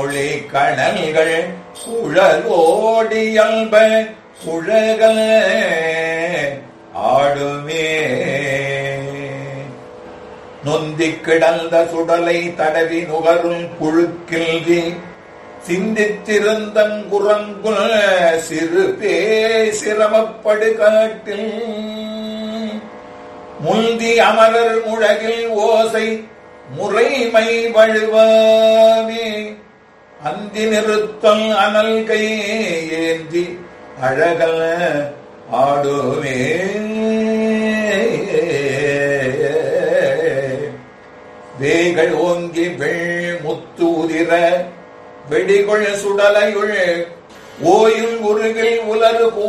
ஒளி கணல்கள் சுழலோடியல்ப சுழக ஆடுமே நொந்திக் கிடந்த சுடலை தடவி நுகரும் புழுக்கில்கி சிந்தித்திருந்தங்குரங்குல் சிறு பே சிரமப்படு காட்டில் முந்தி அமரர் முழகில் ஓசை முறைமை வழுவாமே அந்தி நிறுத்தம் அனல் கை ஏந்தி அழகல் ஆடுமே வேகள் ஓங்கி வெள் முத்து உதிர வெடிகொள் சுடலையுள் ஓயில் உருகில் உலரு